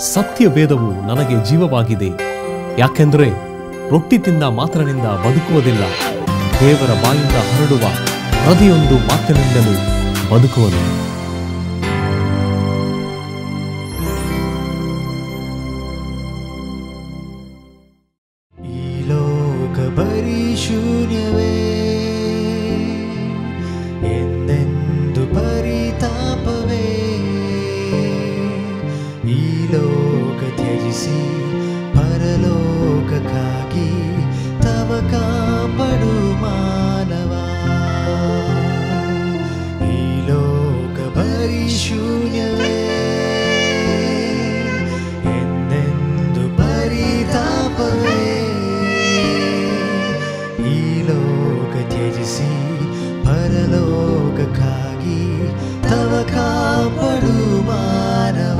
ಸತ್ಯವೇದವು ನನಗೆ ಜೀವವಾಗಿದೆ ಯಾಕೆಂದರೆ ರೊಟ್ಟಿ ತಿಂದ ಮಾತ್ರನಿಂದ ಬದುಕುವುದಿಲ್ಲ ದೇವರ ಬಾಯಿಂದ ಹರಡುವ ಪ್ರತಿಯೊಂದು ಮಾತಿನಿಂದಲೂ ಬದುಕುವನು ಈ ಲೋಕ ಬರೀ ಶೂನ್ಯವೇ ಎಂದೆಂದು ಪರಿತಾಪವೇ ಈ ಲೋಕ ತ್ಯಜಿಸಿ ಪರಲೋಕಕ್ಕಾಗಿ ತವ ಕಾಪಡು ಮಾನವ ಈ ಲೋಕ ಬರೀ ಶೂನ್ಯವೇ ಎಂದೆಂದು ಪರಿತಾಪವೇ ಈ ಲೋಕ ತ್ಯಜಿಸಿ ಪರಲೋಕಕ್ಕಾಗಿ ತವ ಕಾಪಡು ಮಾನವ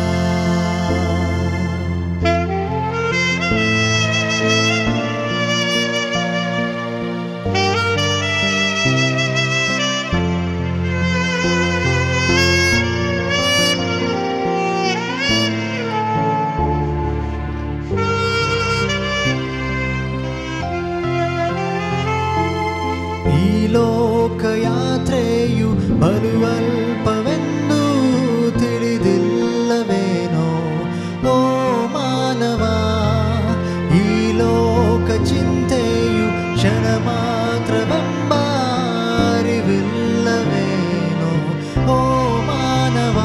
ಈ ಲೋಕ ಯಾತ್ರೆಯು ಬಲುವಲ್ಪವೆಂದು ತಿಳಿದಿಲ್ಲವೇನೋ ಓ ಮಾನವ ಈ ಲೋಕ ಚಿಂತೆಯು ಕ್ಷಣ ಮಾತ್ರವೆಂಬ ಅರಿವಿಲ್ಲವೇನೋ ಓ ಮಾನವ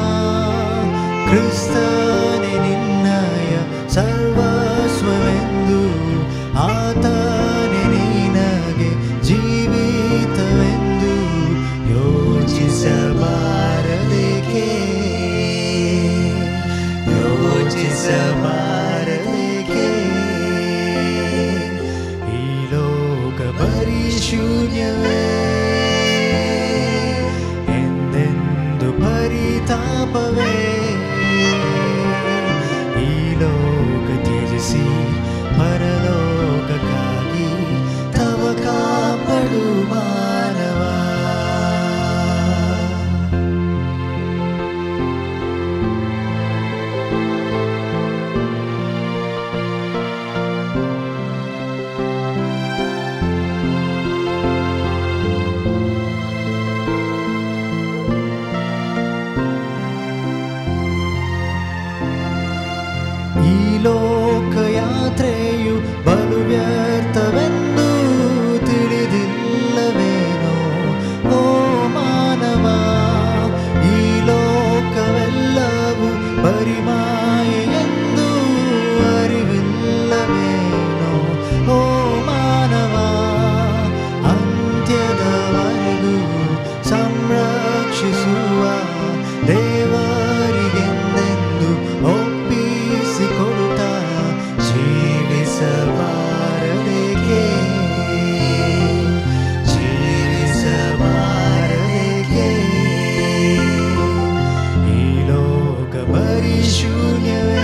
ಕ್ರಿಸ್ತನೇ ನಿನ್ನಯ ಸರ್ವಸ್ವವೆಂದು ಆತನೇ ನಿನಗೆ ಜೀವಿತವೆಂದು ಯೋಚಿಸಬಾರದೇಕೆ ಯೋಚಿಸಬಾರದೇಕೆ ಈ ಲೋಕ ಬರೀ ಶೂನ್ಯವೇ ಎಂದೆಂದು ಪರಿತಾಪವೇ ಈ ಲೋಕ ತ್ಯಜಿಸಿ ಪರಲೋಕಕ್ಕಾಗಿ ತವ ಕಾಪಡು ಮಾನವ ಈ ಲೋಕ ಯಾತ್ರೆಯು ಬಲು ವ್ಯರ್ಥವೆಂದು ತಿಳಿದಿಲ್ಲವೇನೋ ಓ ಮಾನವ ಈ ಲೋಕವೆಲ್ಲವೂ ಪರಿಮಾಯೆಂದು ಅರಿವಿಲ್ಲವೇನೋ ಓ ಮಾನವ ಅಂತ್ಯದವರೆಗೂ ಸಂರಕ್ಷಿಸುವ ದೇವರಿಗೆಂದೆಂದು ಒಪ್ಪಿಸಿಕೊಡುತ್ತ ಜೀವಿಸಬಾರದೇಕೆ ಜೀವಿಸಬಾರದೇಕೆ ಈ ಲೋಕ ಬರೀ ಶೂನ್ಯವೇ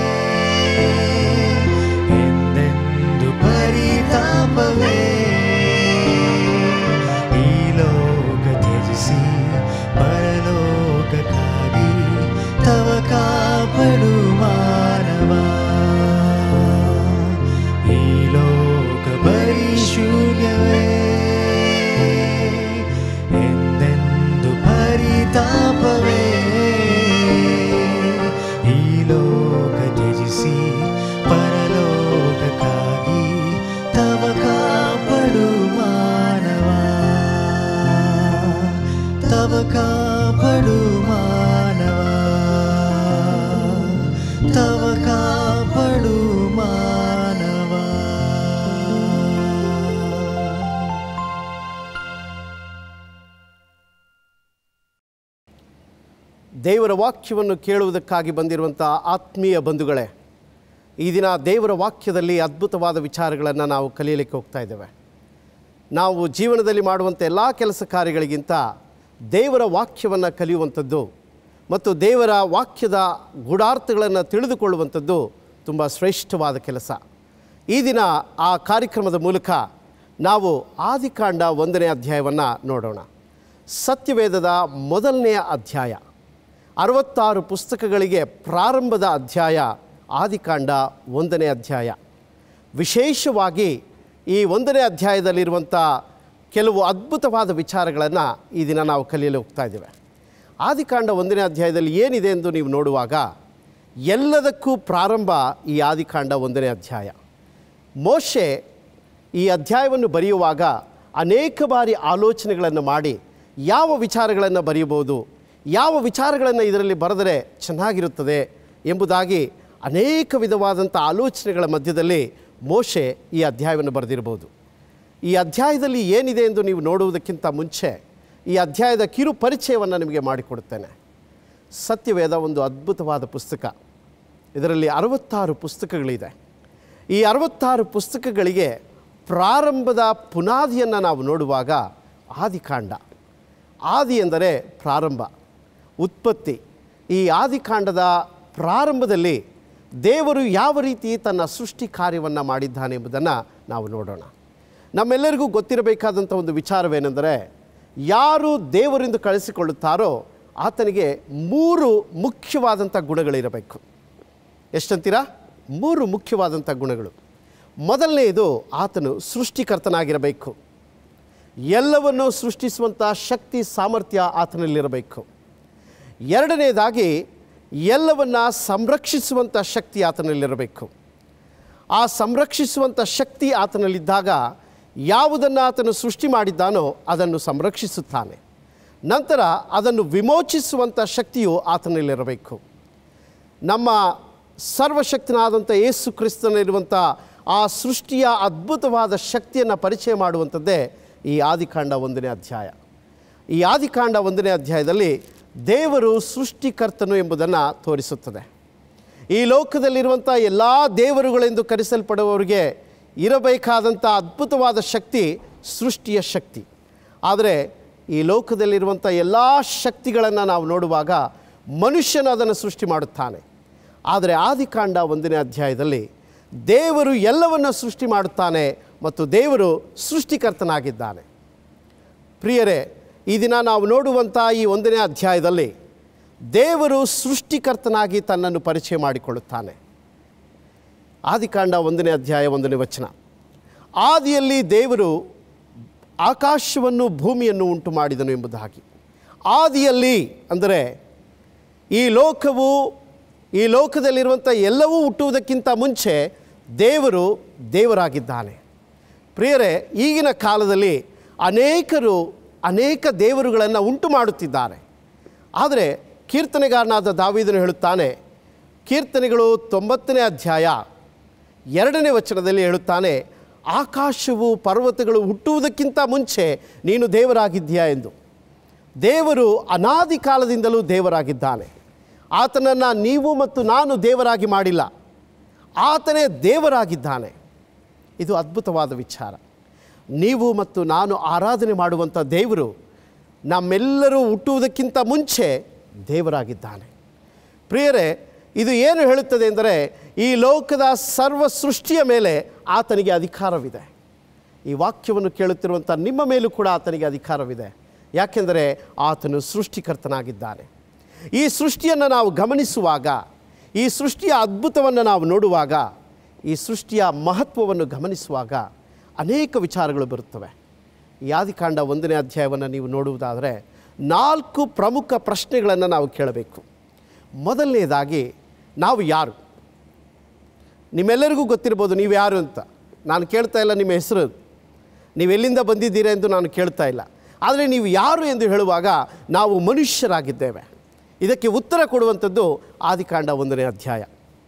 ಎಂದೆಂದು ಪರಿತಾಪವೇ ಈ ಲೋಕ ತ್ಯಜಿಸಿ ಪರಲೋಕಕ್ಕಾಗಿ ತವ ಕಾಪಡು ಮಾನವ ಈ ಲೋಕ ಬರೀ ಶೂನ್ಯವೇ ಎಂದೆಂದು ಪರಿತಾಪವೇ ಈ ಲೋಕ ತ್ಯಜಿಸಿ ಪರಲೋಕಕ್ಕಾಗಿ ತವ ಕಾಪಡು ಮಾನವ ತವ ಕಾಪಡು ಮಾನವ ತವ ಕಾಪಡು ಮಾನವ ದೇವರ ವಾಕ್ಯವನ್ನು ಕೇಳುವುದಕ್ಕಾಗಿ ಬಂದಿರುವಂಥ ಆತ್ಮೀಯ ಬಂಧುಗಳೇ ಈ ದಿನ ದೇವರ ವಾಕ್ಯದಲ್ಲಿ ಅದ್ಭುತವಾದ ವಿಚಾರಗಳನ್ನು ನಾವು ಕಲಿಯಲಿಕ್ಕೆ ಹೋಗ್ತಾ ಇದ್ದೇವೆ ನಾವು ಜೀವನದಲ್ಲಿ ಮಾಡುವಂಥ ಎಲ್ಲ ಕೆಲಸ ಕಾರ್ಯಗಳಿಗಿಂತ ದೇವರ ವಾಕ್ಯವನ್ನು ಕಲಿಯುವಂಥದ್ದು ಮತ್ತು ದೇವರ ವಾಕ್ಯದ ಗೂಢಾರ್ಥಗಳನ್ನು ತಿಳಿದುಕೊಳ್ಳುವಂಥದ್ದು ತುಂಬ ಶ್ರೇಷ್ಠವಾದ ಕೆಲಸ ಈ ದಿನ ಆ ಕಾರ್ಯಕ್ರಮದ ಮೂಲಕ ನಾವು ಆದಿಕಾಂಡ ಒಂದನೇ ಅಧ್ಯಾಯವನ್ನು ನೋಡೋಣ ಸತ್ಯವೇದದ ಮೊದಲನೆಯ ಅಧ್ಯಾಯ ಅರವತ್ತಾರು ಪುಸ್ತಕಗಳಿಗೆ ಪ್ರಾರಂಭದ ಅಧ್ಯಾಯ ಆದಿಕಾಂಡ ಒಂದನೇ ಅಧ್ಯಾಯ ವಿಶೇಷವಾಗಿ ಈ ಒಂದನೇ ಅಧ್ಯಾಯದಲ್ಲಿರುವಂಥ ಕೆಲವು ಅದ್ಭುತವಾದ ವಿಚಾರಗಳನ್ನು ಈ ದಿನ ನಾವು ಕಲಿಯಲು ಹೋಗ್ತಾ ಇದ್ದೇವೆ ಆದಿಕಾಂಡ ಒಂದನೇ ಅಧ್ಯಾಯದಲ್ಲಿ ಏನಿದೆ ಎಂದು ನೀವು ನೋಡುವಾಗ ಎಲ್ಲದಕ್ಕೂ ಪ್ರಾರಂಭ ಈ ಆದಿಕಾಂಡ ಒಂದನೇ ಅಧ್ಯಾಯ ಮೋಶೆ ಈ ಅಧ್ಯಾಯವನ್ನು ಬರೆಯುವಾಗ ಅನೇಕ ಬಾರಿ ಆಲೋಚನೆಗಳನ್ನು ಮಾಡಿ ಯಾವ ವಿಚಾರಗಳನ್ನು ಬರೆಯಬಹುದು ಯಾವ ವಿಚಾರಗಳನ್ನು ಇದರಲ್ಲಿ ಬರೆದರೆ ಚೆನ್ನಾಗಿರುತ್ತದೆ ಎಂಬುದಾಗಿ ಅನೇಕ ವಿಧವಾದಂಥ ಆಲೋಚನೆಗಳ ಮಧ್ಯದಲ್ಲಿ ಮೋಶೆ ಈ ಅಧ್ಯಾಯವನ್ನು ಬರೆದಿರಬಹುದು ಈ ಅಧ್ಯಾಯದಲ್ಲಿ ಏನಿದೆ ಎಂದು ನೀವು ನೋಡುವುದಕ್ಕಿಂತ ಮುಂಚೆ ಈ ಅಧ್ಯಾಯದ ಕಿರು ಪರಿಚಯವನ್ನು ನಿಮಗೆ ಮಾಡಿಕೊಡುತ್ತೇನೆ ಸತ್ಯವೇದ ಒಂದು ಅದ್ಭುತವಾದ ಪುಸ್ತಕ ಇದರಲ್ಲಿ ಅರವತ್ತಾರು ಪುಸ್ತಕಗಳಿದೆ ಈ ಅರವತ್ತಾರು ಪುಸ್ತಕಗಳಿಗೆ ಪ್ರಾರಂಭದ ಪುನಾದಿಯನ್ನು ನಾವು ನೋಡುವಾಗ ಆದಿಕಾಂಡ ಆದಿ ಎಂದರೆ ಪ್ರಾರಂಭ ಉತ್ಪತ್ತಿ ಈ ಆದಿಕಾಂಡದ ಪ್ರಾರಂಭದಲ್ಲಿ ದೇವರು ಯಾವ ರೀತಿ ತನ್ನ ಸೃಷ್ಟಿ ಕಾರ್ಯವನ್ನು ಮಾಡಿದ್ದಾನೆ ಎಂಬುದನ್ನು ನಾವು ನೋಡೋಣ ನಮ್ಮೆಲ್ಲರಿಗೂ ಗೊತ್ತಿರಬೇಕಾದಂಥ ಒಂದು ವಿಚಾರವೇನೆಂದರೆ ಯಾರು ದೇವರಿಂದ ಕಳಿಸಿಕೊಳ್ಳುತ್ತಾರೋ ಆತನಿಗೆ ಮೂರು ಮುಖ್ಯವಾದಂಥ ಗುಣಗಳಿರಬೇಕು ಎಷ್ಟಂತೀರಾ ಮೂರು ಮುಖ್ಯವಾದಂಥ ಗುಣಗಳು ಮೊದಲನೆಯದು ಆತನು ಸೃಷ್ಟಿಕರ್ತನಾಗಿರಬೇಕು ಎಲ್ಲವನ್ನೂ ಸೃಷ್ಟಿಸುವಂಥ ಶಕ್ತಿ ಸಾಮರ್ಥ್ಯ ಆತನಲ್ಲಿರಬೇಕು ಎರಡನೇದಾಗಿ ಎಲ್ಲವನ್ನ ಸಂರಕ್ಷಿಸುವಂಥ ಶಕ್ತಿ ಆತನಲ್ಲಿರಬೇಕು ಆ ಸಂರಕ್ಷಿಸುವಂಥ ಶಕ್ತಿ ಆತನಲ್ಲಿದ್ದಾಗ ಯಾವುದನ್ನು ಆತನು ಸೃಷ್ಟಿ ಮಾಡಿದ್ದಾನೋ ಅದನ್ನು ಸಂರಕ್ಷಿಸುತ್ತಾನೆ ನಂತರ ಅದನ್ನು ವಿಮೋಚಿಸುವಂಥ ಶಕ್ತಿಯು ಆತನಲ್ಲಿರಬೇಕು ನಮ್ಮ ಸರ್ವಶಕ್ತನಾದಂಥ ಯೇಸು ಕ್ರಿಸ್ತನಲ್ಲಿರುವಂಥ ಆ ಸೃಷ್ಟಿಯ ಅದ್ಭುತವಾದ ಶಕ್ತಿಯನ್ನು ಪರಿಚಯ ಮಾಡುವಂಥದ್ದೇ ಈ ಆದಿಕಾಂಡ ಒಂದನೇ ಅಧ್ಯಾಯ ಈ ಆದಿಕಾಂಡ ಒಂದನೇ ಅಧ್ಯಾಯದಲ್ಲಿ ದೇವರು ಸೃಷ್ಟಿಕರ್ತನು ಎಂಬುದನ್ನು ತೋರಿಸುತ್ತದೆ ಈ ಲೋಕದಲ್ಲಿರುವಂಥ ಎಲ್ಲ ದೇವರುಗಳೆಂದು ಕರೆಸಲ್ಪಡುವವರಿಗೆ ಇರಬೇಕಾದಂಥ ಅದ್ಭುತವಾದ ಶಕ್ತಿ ಸೃಷ್ಟಿಯ ಶಕ್ತಿ ಆದರೆ ಈ ಲೋಕದಲ್ಲಿರುವಂಥ ಎಲ್ಲ ಶಕ್ತಿಗಳನ್ನು ನಾವು ನೋಡುವಾಗ ಮನುಷ್ಯನು ಅದನ್ನು ಸೃಷ್ಟಿ ಮಾಡುತ್ತಾನೆ ಆದರೆ ಆದಿಕಾಂಡ ಒಂದನೇ ಅಧ್ಯಾಯದಲ್ಲಿ ದೇವರು ಎಲ್ಲವನ್ನು ಸೃಷ್ಟಿ ಮಾಡುತ್ತಾನೆ ಮತ್ತು ದೇವರು ಸೃಷ್ಟಿಕರ್ತನಾಗಿದ್ದಾನೆ ಪ್ರಿಯರೇ ಈ ದಿನ ನಾವು ನೋಡುವಂಥ ಈ ಒಂದನೇ ಅಧ್ಯಾಯದಲ್ಲಿ ದೇವರು ಸೃಷ್ಟಿಕರ್ತನಾಗಿ ತನ್ನನ್ನು ಪರಿಚಯ ಮಾಡಿಕೊಳ್ಳುತ್ತಾನೆ ಆದಿಕಾಂಡ ಒಂದನೇ ಅಧ್ಯಾಯ ಒಂದನೇ ವಚನ ಆದಿಯಲ್ಲಿ ದೇವರು ಆಕಾಶವನ್ನು ಭೂಮಿಯನ್ನು ಉಂಟು ಮಾಡಿದನು ಎಂಬುದಾಗಿ ಆದಿಯಲ್ಲಿ ಅಂದರೆ ಈ ಲೋಕವು ಈ ಲೋಕದಲ್ಲಿರುವಂಥ ಎಲ್ಲವೂ ಹುಟ್ಟುವುದಕ್ಕಿಂತ ಮುಂಚೆ ದೇವರು ದೇವರಾಗಿದ್ದಾನೆ ಪ್ರಿಯರೇ ಈಗಿನ ಕಾಲದಲ್ಲಿ ಅನೇಕರು ಅನೇಕ ದೇವರುಗಳನ್ನು ಉಂಟು ಮಾಡುತ್ತಿದ್ದಾರೆ ಆದರೆ ಕೀರ್ತನೆಗಾರನಾದ ದಾವೀದನು ಹೇಳುತ್ತಾನೆ ಕೀರ್ತನೆಗಳು ತೊಂಬತ್ತನೇ ಅಧ್ಯಾಯ ಎರಡನೇ ವಚನದಲ್ಲಿ ಹೇಳುತ್ತಾನೆ ಆಕಾಶವು ಪರ್ವತಗಳು ಹುಟ್ಟುವುದಕ್ಕಿಂತ ಮುಂಚೆ ನೀನು ದೇವರಾಗಿದ್ದೀಯಾ ಎಂದು ದೇವರು ಅನಾದಿ ಕಾಲದಿಂದಲೂ ದೇವರಾಗಿದ್ದಾನೆ ಆತನನ್ನು ನೀವು ಮತ್ತು ನಾನು ದೇವರಾಗಿ ಮಾಡಿಲ್ಲ ಆತನೇ ದೇವರಾಗಿದ್ದಾನೆ ಇದು ಅದ್ಭುತವಾದ ವಿಚಾರ ನೀವು ಮತ್ತು ನಾನು ಆರಾಧನೆ ಮಾಡುವಂಥ ದೇವರು ನಮ್ಮೆಲ್ಲರೂ ಹುಟ್ಟುವುದಕ್ಕಿಂತ ಮುಂಚೆ ದೇವರಾಗಿದ್ದಾನೆ ಪ್ರಿಯರೇ ಇದು ಏನು ಹೇಳುತ್ತದೆ ಎಂದರೆ ಈ ಲೋಕದ ಸರ್ವ ಸೃಷ್ಟಿಯ ಮೇಲೆ ಆತನಿಗೆ ಅಧಿಕಾರವಿದೆ ಈ ವಾಕ್ಯವನ್ನು ಕೇಳುತ್ತಿರುವಂಥ ನಿಮ್ಮ ಮೇಲೂ ಕೂಡ ಆತನಿಗೆ ಅಧಿಕಾರವಿದೆ ಯಾಕೆಂದರೆ ಆತನು ಸೃಷ್ಟಿಕರ್ತನಾಗಿದ್ದಾನೆ ಈ ಸೃಷ್ಟಿಯನ್ನು ನಾವು ಗಮನಿಸುವಾಗ ಈ ಸೃಷ್ಟಿಯ ಅದ್ಭುತವನ್ನು ನಾವು ನೋಡುವಾಗ ಈ ಸೃಷ್ಟಿಯ ಮಹತ್ವವನ್ನು ಗಮನಿಸುವಾಗ ಅನೇಕ ವಿಚಾರಗಳು ಬರುತ್ತವೆ ಈ ಆದಿಕಾಂಡ ಒಂದನೇ ಅಧ್ಯಾಯವನ್ನು ನೀವು ನೋಡುವುದಾದರೆ ನಾಲ್ಕು ಪ್ರಮುಖ ಪ್ರಶ್ನೆಗಳನ್ನು ನಾವು ಕೇಳಬೇಕು ಮೊದಲನೇದಾಗಿ ನಾವು ಯಾರು ನಿಮ್ಮೆಲ್ಲರಿಗೂ ಗೊತ್ತಿರ್ಬೋದು ನೀವು ಯಾರು ಅಂತ ನಾನು ಕೇಳ್ತಾ ಇಲ್ಲ ನಿಮ್ಮ ಹೆಸರು ನೀವು ಎಲ್ಲಿಂದ ಬಂದಿದ್ದೀರಾ ಎಂದು ನಾನು ಕೇಳ್ತಾ ಇಲ್ಲ ಆದರೆ ನೀವು ಯಾರು ಎಂದು ಹೇಳುವಾಗ ನಾವು ಮನುಷ್ಯರಾಗಿದ್ದೇವೆ ಇದಕ್ಕೆ ಉತ್ತರ ಕೊಡುವಂಥದ್ದು ಆದಿಕಾಂಡ ಒಂದನೇ ಅಧ್ಯಾಯ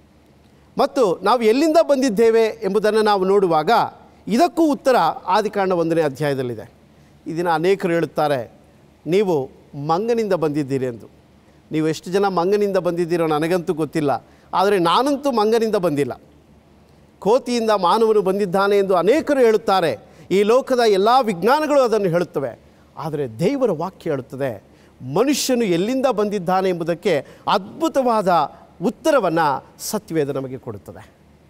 ಮತ್ತು ನಾವು ಎಲ್ಲಿಂದ ಬಂದಿದ್ದೇವೆ ಎಂಬುದನ್ನು ನಾವು ನೋಡುವಾಗ ಇದಕ್ಕೂ ಉತ್ತರ ಆದಿಕಾಂಡ ಒಂದನೇ ಅಧ್ಯಾಯದಲ್ಲಿದೆ ಈ ದಿನ ಅನೇಕರು ಹೇಳುತ್ತಾರೆ ನೀವು ಮಂಗನಿಂದ ಬಂದಿದ್ದೀರಿ ಎಂದು ನೀವು ಎಷ್ಟು ಜನ ಮಂಗನಿಂದ ಬಂದಿದ್ದೀರೋ ನನಗಂತೂ ಗೊತ್ತಿಲ್ಲ ಆದರೆ ನಾನಂತೂ ಮಂಗನಿಂದ ಬಂದಿಲ್ಲ ಕೋತಿಯಿಂದ ಮಾನವನು ಬಂದಿದ್ದಾನೆ ಎಂದು ಅನೇಕರು ಹೇಳುತ್ತಾರೆ ಈ ಲೋಕದ ಎಲ್ಲ ವಿಜ್ಞಾನಗಳು ಅದನ್ನು ಹೇಳುತ್ತವೆ ಆದರೆ ದೇವರ ವಾಕ್ಯ ಹೇಳುತ್ತದೆ ಮನುಷ್ಯನು ಎಲ್ಲಿಂದ ಬಂದಿದ್ದಾನೆ ಎಂಬುದಕ್ಕೆ ಅದ್ಭುತವಾದ ಉತ್ತರವನ್ನು ಸತ್ಯವೇದ ನಮಗೆ ಕೊಡುತ್ತದೆ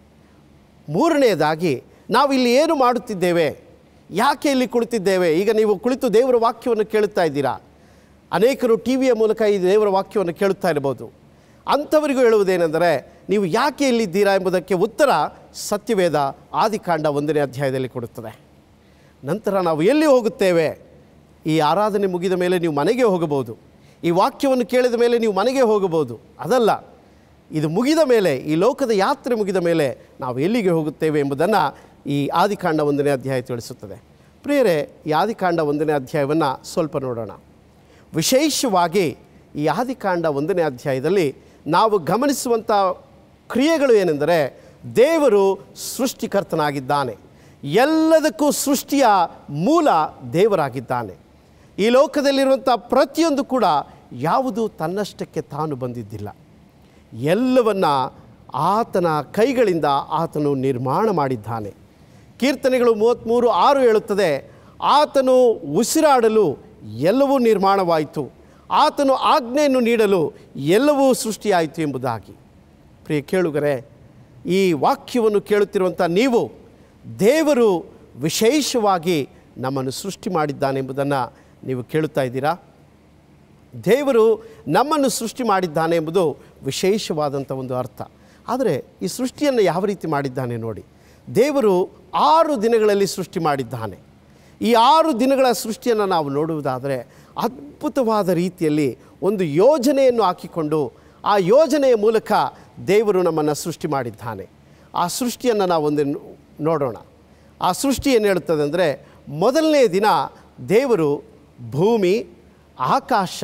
ಮೂರನೆಯದಾಗಿ ನಾವು ಇಲ್ಲಿ ಏನು ಮಾಡುತ್ತಿದ್ದೇವೆ ಯಾಕೆ ಇಲ್ಲಿ ಕುಳಿತಿದ್ದೇವೆ ಈಗ ನೀವು ಕುಳಿತು ದೇವರ ವಾಕ್ಯವನ್ನು ಕೇಳುತ್ತಾ ಇದ್ದೀರಾ ಅನೇಕರು ಟಿ ವಿಯ ಮೂಲಕ ಈ ದೇವರ ವಾಕ್ಯವನ್ನು ಕೇಳುತ್ತಾ ಇರಬಹುದು ಅಂಥವರಿಗೂ ಹೇಳುವುದೇನೆಂದರೆ ನೀವು ಯಾಕೆ ಇಲ್ಲಿದ್ದೀರಾ ಎಂಬುದಕ್ಕೆ ಉತ್ತರ ಸತ್ಯವೇದ ಆದಿಕಾಂಡ ಒಂದನೇ ಅಧ್ಯಾಯದಲ್ಲಿ ಕೊಡುತ್ತದೆ ನಂತರ ನಾವು ಎಲ್ಲಿ ಹೋಗುತ್ತೇವೆ ಈ ಆರಾಧನೆ ಮುಗಿದ ಮೇಲೆ ನೀವು ಮನೆಗೆ ಹೋಗಬಹುದು ಈ ವಾಕ್ಯವನ್ನು ಕೇಳಿದ ಮೇಲೆ ನೀವು ಮನೆಗೆ ಹೋಗಬಹುದು ಅದಲ್ಲ ಇದು ಮುಗಿದ ಮೇಲೆ ಈ ಲೋಕದ ಯಾತ್ರೆ ಮುಗಿದ ಮೇಲೆ ನಾವು ಎಲ್ಲಿಗೆ ಹೋಗುತ್ತೇವೆ ಎಂಬುದನ್ನು ಈ ಆದಿಕಾಂಡ ಒಂದನೇ ಅಧ್ಯಾಯ ತಿಳಿಸುತ್ತದೆ ಪ್ರಿಯರೇ ಈ ಆದಿಕಾಂಡ ಒಂದನೇ ಅಧ್ಯಾಯವನ್ನು ಸ್ವಲ್ಪ ನೋಡೋಣ ವಿಶೇಷವಾಗಿ ಈ ಆದಿಕಾಂಡ ಒಂದನೇ ಅಧ್ಯಾಯದಲ್ಲಿ ನಾವು ಗಮನಿಸುವಂಥ ಕ್ರಿಯೆಗಳು ಏನೆಂದರೆ ದೇವರು ಸೃಷ್ಟಿಕರ್ತನಾಗಿದ್ದಾನೆ ಎಲ್ಲದಕ್ಕೂ ಸೃಷ್ಟಿಯ ಮೂಲ ದೇವರಾಗಿದ್ದಾನೆ ಈ ಲೋಕದಲ್ಲಿರುವಂಥ ಪ್ರತಿಯೊಂದು ಕೂಡ ಯಾವುದು ತನ್ನಷ್ಟಕ್ಕೆ ತಾನು ಬಂದಿದ್ದಿಲ್ಲ ಎಲ್ಲವನ್ನ ಆತನ ಕೈಗಳಿಂದ ಆತನು ನಿರ್ಮಾಣ ಮಾಡಿದ್ದಾನೆ ಕೀರ್ತನೆಗಳು ಮೂವತ್ತ್ಮೂರು ಆರು ಹೇಳುತ್ತದೆ ಆತನು ಉಸಿರಾಡಲು ಎಲ್ಲವೂ ನಿರ್ಮಾಣವಾಯಿತು ಆತನು ಆಜ್ಞೆಯನ್ನು ನೀಡಲು ಎಲ್ಲವೂ ಸೃಷ್ಟಿಯಾಯಿತು ಎಂಬುದಾಗಿ ಪ್ರಿಯ ಕೇಳುಗರೆ ಈ ವಾಕ್ಯವನ್ನು ಕೇಳುತ್ತಿರುವಂಥ ನೀವು ದೇವರು ವಿಶೇಷವಾಗಿ ನಮ್ಮನ್ನು ಸೃಷ್ಟಿ ಮಾಡಿದ್ದಾನೆ ಎಂಬುದನ್ನು ನೀವು ಕೇಳುತ್ತಾ ಇದ್ದೀರಾ ದೇವರು ನಮ್ಮನ್ನು ಸೃಷ್ಟಿ ಮಾಡಿದ್ದಾನೆ ಎಂಬುದು ವಿಶೇಷವಾದಂಥ ಒಂದು ಅರ್ಥ ಆದರೆ ಈ ಸೃಷ್ಟಿಯನ್ನು ಯಾವ ರೀತಿ ಮಾಡಿದ್ದಾನೆ ನೋಡಿ ದೇವರು ಆರು ದಿನಗಳಲ್ಲಿ ಸೃಷ್ಟಿ ಮಾಡಿದ್ದಾನೆ ಈ ಆರು ದಿನಗಳ ಸೃಷ್ಟಿಯನ್ನು ನಾವು ನೋಡುವುದಾದರೆ ಅದ್ಭುತವಾದ ರೀತಿಯಲ್ಲಿ ಒಂದು ಯೋಜನೆಯನ್ನು ಹಾಕಿಕೊಂಡು ಆ ಯೋಜನೆಯ ಮೂಲಕ ದೇವರು ನಮ್ಮನ್ನು ಸೃಷ್ಟಿ ಮಾಡಿದ್ದಾನೆ ಆ ಸೃಷ್ಟಿಯನ್ನು ನಾವು ಒಂದು ನೋಡೋಣ ಆ ಸೃಷ್ಟಿ ಏನು ಹೇಳುತ್ತದೆ ಅಂದರೆ ಮೊದಲನೇ ದಿನ ದೇವರು ಭೂಮಿ ಆಕಾಶ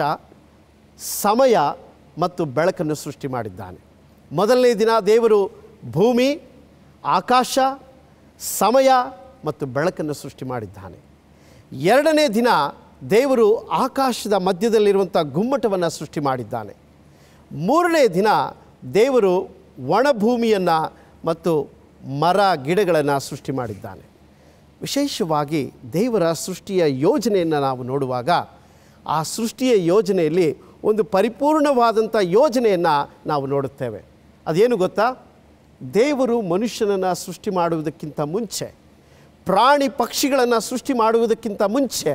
ಸಮಯ ಮತ್ತು ಬೆಳಕನ್ನು ಸೃಷ್ಟಿ ಮಾಡಿದ್ದಾನೆ ಮೊದಲನೇ ದಿನ ದೇವರು ಭೂಮಿ ಆಕಾಶ ಸಮಯ ಮತ್ತು ಬೆಳಕನ್ನು ಸೃಷ್ಟಿ ಮಾಡಿದ್ದಾನೆ ಎರಡನೇ ದಿನ ದೇವರು ಆಕಾಶದ ಮಧ್ಯದಲ್ಲಿರುವಂಥ ಗುಮ್ಮಟವನ್ನು ಸೃಷ್ಟಿ ಮಾಡಿದ್ದಾನೆ ಮೂರನೇ ದಿನ ದೇವರು ಒಣಭೂಮಿಯನ್ನು ಮತ್ತು ಮರ ಗಿಡಗಳನ್ನು ಸೃಷ್ಟಿ ಮಾಡಿದ್ದಾನೆ ವಿಶೇಷವಾಗಿ ದೇವರ ಸೃಷ್ಟಿಯ ಯೋಜನೆಯನ್ನು ನಾವು ನೋಡುವಾಗ ಆ ಸೃಷ್ಟಿಯ ಯೋಜನೆಯಲ್ಲಿ ಒಂದು ಪರಿಪೂರ್ಣವಾದಂಥ ಯೋಜನೆಯನ್ನು ನಾವು ನೋಡುತ್ತೇವೆ ಅದೇನು ಗೊತ್ತಾ ದೇವರು ಮನುಷ್ಯನನ್ನು ಸೃಷ್ಟಿ ಮಾಡುವುದಕ್ಕಿಂತ ಮುಂಚೆ ಪ್ರಾಣಿ ಪಕ್ಷಿಗಳನ್ನು ಸೃಷ್ಟಿ ಮಾಡುವುದಕ್ಕಿಂತ ಮುಂಚೆ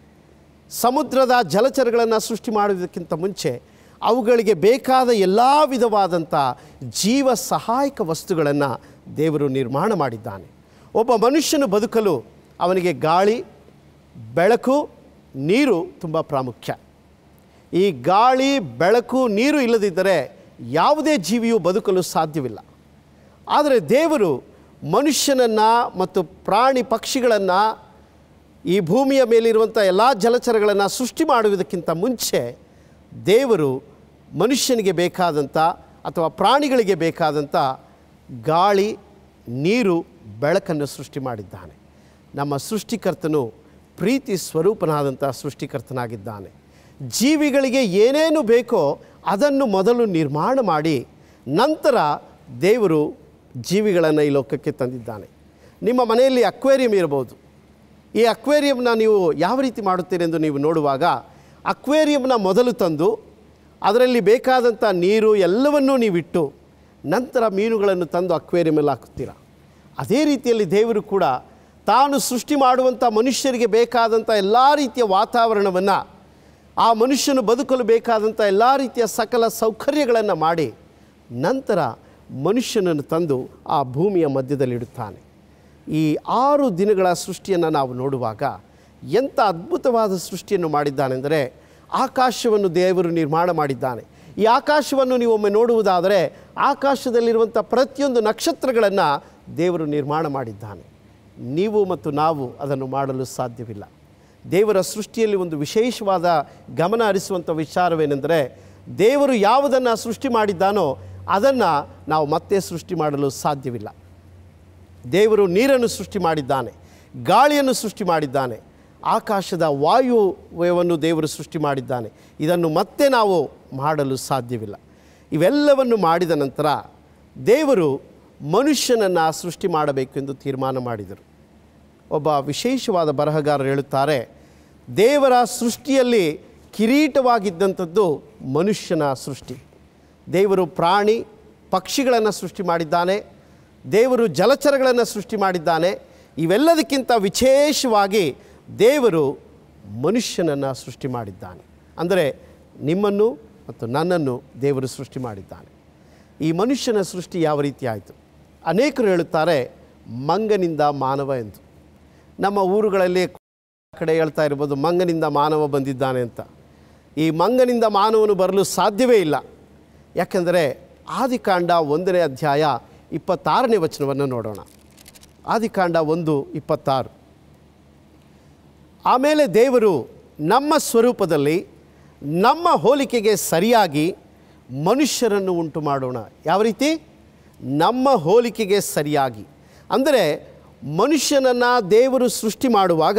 ಸಮುದ್ರದ ಜಲಚರಗಳನ್ನು ಸೃಷ್ಟಿ ಮಾಡುವುದಕ್ಕಿಂತ ಮುಂಚೆ ಅವುಗಳಿಗೆ ಬೇಕಾದ ಎಲ್ಲ ವಿಧವಾದಂಥ ಜೀವ ಸಹಾಯಕ ವಸ್ತುಗಳನ್ನು ದೇವರು ನಿರ್ಮಾಣ ಮಾಡಿದ್ದಾನೆ ಒಬ್ಬ ಮನುಷ್ಯನು ಬದುಕಲು ಅವನಿಗೆ ಗಾಳಿ ಬೆಳಕು ನೀರು ತುಂಬ ಪ್ರಾಮುಖ್ಯ ಈ ಗಾಳಿ ಬೆಳಕು ನೀರು ಇಲ್ಲದಿದ್ದರೆ ಯಾವುದೇ ಜೀವಿಯು ಬದುಕಲು ಸಾಧ್ಯವಿಲ್ಲ ಆದರೆ ದೇವರು ಮನುಷ್ಯನನ್ನು ಮತ್ತು ಪ್ರಾಣಿ ಪಕ್ಷಿಗಳನ್ನು ಈ ಭೂಮಿಯ ಮೇಲಿರುವಂಥ ಎಲ್ಲ ಜಲಚರಗಳನ್ನು ಸೃಷ್ಟಿ ಮಾಡುವುದಕ್ಕಿಂತ ಮುಂಚೆ ದೇವರು ಮನುಷ್ಯನಿಗೆ ಬೇಕಾದಂಥ ಅಥವಾ ಪ್ರಾಣಿಗಳಿಗೆ ಬೇಕಾದಂಥ ಗಾಳಿ ನೀರು ಬೆಳಕನ್ನು ಸೃಷ್ಟಿ ಮಾಡಿದ್ದಾನೆ ನಮ್ಮ ಸೃಷ್ಟಿಕರ್ತನು ಪ್ರೀತಿ ಸ್ವರೂಪನಾದಂಥ ಸೃಷ್ಟಿಕರ್ತನಾಗಿದ್ದಾನೆ ಜೀವಿಗಳಿಗೆ ಏನೇನು ಬೇಕೋ ಅದನ್ನು ಮೊದಲು ನಿರ್ಮಾಣ ಮಾಡಿ ನಂತರ ದೇವರು ಜೀವಿಗಳನ್ನು ಈ ಲೋಕಕ್ಕೆ ತಂದಿದ್ದಾನೆ ನಿಮ್ಮ ಮನೆಯಲ್ಲಿ ಅಕ್ವೇರಿಯಂ ಇರಬಹುದು ಈ ಅಕ್ವೇರಿಯಂನ ನೀವು ಯಾವ ರೀತಿ ಮಾಡುತ್ತೀರಿ ಎಂದು ನೀವು ನೋಡುವಾಗ ಅಕ್ವೇರಿಯಂನ ಮೊದಲು ತಂದು ಅದರಲ್ಲಿ ಬೇಕಾದಂಥ ನೀರು ಎಲ್ಲವನ್ನೂ ನೀವಿಟ್ಟು ನಂತರ ಮೀನುಗಳನ್ನು ತಂದು ಅಕ್ವೇರಿಯಮಲ್ಲಿ ಹಾಕುತ್ತೀರಾ ಅದೇ ರೀತಿಯಲ್ಲಿ ದೇವರು ಕೂಡ ತಾನು ಸೃಷ್ಟಿ ಮಾಡುವಂಥ ಮನುಷ್ಯರಿಗೆ ಬೇಕಾದಂಥ ಎಲ್ಲ ರೀತಿಯ ವಾತಾವರಣವನ್ನು ಆ ಮನುಷ್ಯನು ಬದುಕಲು ಬೇಕಾದಂಥ ಎಲ್ಲ ರೀತಿಯ ಸಕಲ ಸೌಕರ್ಯಗಳನ್ನು ಮಾಡಿ ನಂತರ ಮನುಷ್ಯನನ್ನು ತಂದು ಆ ಭೂಮಿಯ ಮಧ್ಯದಲ್ಲಿಡುತ್ತಾನೆ ಈ ಆರು ದಿನಗಳ ಸೃಷ್ಟಿಯನ್ನು ನಾವು ನೋಡುವಾಗ ಎಂಥ ಅದ್ಭುತವಾದ ಸೃಷ್ಟಿಯನ್ನು ಮಾಡಿದ್ದಾನೆಂದರೆ ಆಕಾಶವನ್ನು ದೇವರು ನಿರ್ಮಾಣ ಮಾಡಿದ್ದಾನೆ ಈ ಆಕಾಶವನ್ನು ನೀವು ಒಮ್ಮೆ ನೋಡುವುದಾದರೆ ಆಕಾಶದಲ್ಲಿರುವಂಥ ಪ್ರತಿಯೊಂದು ನಕ್ಷತ್ರಗಳನ್ನು ದೇವರು ನಿರ್ಮಾಣ ಮಾಡಿದ್ದಾನೆ ನೀವು ಮತ್ತು ನಾವು ಅದನ್ನು ಮಾಡಲು ಸಾಧ್ಯವಿಲ್ಲ ದೇವರ ಸೃಷ್ಟಿಯಲ್ಲಿ ಒಂದು ವಿಶೇಷವಾದ ಗಮನ ಹರಿಸುವಂಥ ವಿಚಾರವೇನೆಂದರೆ ದೇವರು ಯಾವುದನ್ನು ಸೃಷ್ಟಿ ಮಾಡಿದ್ದಾನೋ ಅದನ್ನು ನಾವು ಮತ್ತೆ ಸೃಷ್ಟಿ ಮಾಡಲು ಸಾಧ್ಯವಿಲ್ಲ ದೇವರು ನೀರನ್ನು ಸೃಷ್ಟಿ ಮಾಡಿದ್ದಾನೆ ಗಾಳಿಯನ್ನು ಸೃಷ್ಟಿ ಮಾಡಿದ್ದಾನೆ ಆಕಾಶದ ವಾಯುವ್ಯವನ್ನು ದೇವರು ಸೃಷ್ಟಿ ಮಾಡಿದ್ದಾನೆ ಇದನ್ನು ಮತ್ತೆ ನಾವು ಮಾಡಲು ಸಾಧ್ಯವಿಲ್ಲ ಇವೆಲ್ಲವನ್ನು ಮಾಡಿದ ನಂತರ ದೇವರು ಮನುಷ್ಯನನ್ನು ಸೃಷ್ಟಿ ಮಾಡಬೇಕೆಂದು ತೀರ್ಮಾನ ಮಾಡಿದರು ಒಬ್ಬ ವಿಶೇಷವಾದ ಬರಹಗಾರರು ಹೇಳುತ್ತಾರೆ ದೇವರ ಸೃಷ್ಟಿಯಲ್ಲಿ ಕಿರೀಟವಾಗಿದ್ದಂಥದ್ದು ಮನುಷ್ಯನ ಸೃಷ್ಟಿ ದೇವರು ಪ್ರಾಣಿ ಪಕ್ಷಿಗಳನ್ನು ಸೃಷ್ಟಿ ಮಾಡಿದ್ದಾನೆ ದೇವರು ಜಲಚರಗಳನ್ನು ಸೃಷ್ಟಿ ಮಾಡಿದ್ದಾನೆ ಇವೆಲ್ಲದಕ್ಕಿಂತ ವಿಶೇಷವಾಗಿ ದೇವರು ಮನುಷ್ಯನನ್ನು ಸೃಷ್ಟಿ ಮಾಡಿದ್ದಾನೆ ಅಂದರೆ ನಿಮ್ಮನ್ನು ಮತ್ತು ನನ್ನನ್ನು ದೇವರು ಸೃಷ್ಟಿ ಮಾಡಿದ್ದಾನೆ ಈ ಮನುಷ್ಯನ ಸೃಷ್ಟಿ ಯಾವ ರೀತಿ ಆಯಿತು ಅನೇಕರು ಹೇಳುತ್ತಾರೆ ಮಂಗನಿಂದ ಮಾನವ ಎಂದು ನಮ್ಮ ಊರುಗಳಲ್ಲಿ ಕಡೆ ಹೇಳ್ತಾ ಇರ್ಬೋದು ಮಂಗನಿಂದ ಮಾನವ ಬಂದಿದ್ದಾನೆ ಅಂತ ಈ ಮಂಗನಿಂದ ಮಾನವನು ಬರಲು ಸಾಧ್ಯವೇ ಇಲ್ಲ ಯಾಕೆಂದರೆ ಆದಿಕಾಂಡ ಒಂದನೇ ಅಧ್ಯಾಯ ಇಪ್ಪತ್ತಾರನೇ ವಚನವನ್ನು ನೋಡೋಣ ಆದಿಕಾಂಡ ಒಂದು ಇಪ್ಪತ್ತಾರು ಆಮೇಲೆ ದೇವರು ನಮ್ಮ ಸ್ವರೂಪದಲ್ಲಿ ನಮ್ಮ ಹೋಲಿಕೆಗೆ ಸರಿಯಾಗಿ ಮನುಷ್ಯರನ್ನು ಉಂಟು ಮಾಡೋಣ ಯಾವ ರೀತಿ ನಮ್ಮ ಹೋಲಿಕೆಗೆ ಸರಿಯಾಗಿ ಅಂದರೆ ಮನುಷ್ಯನನ್ನು ದೇವರು ಸೃಷ್ಟಿ ಮಾಡುವಾಗ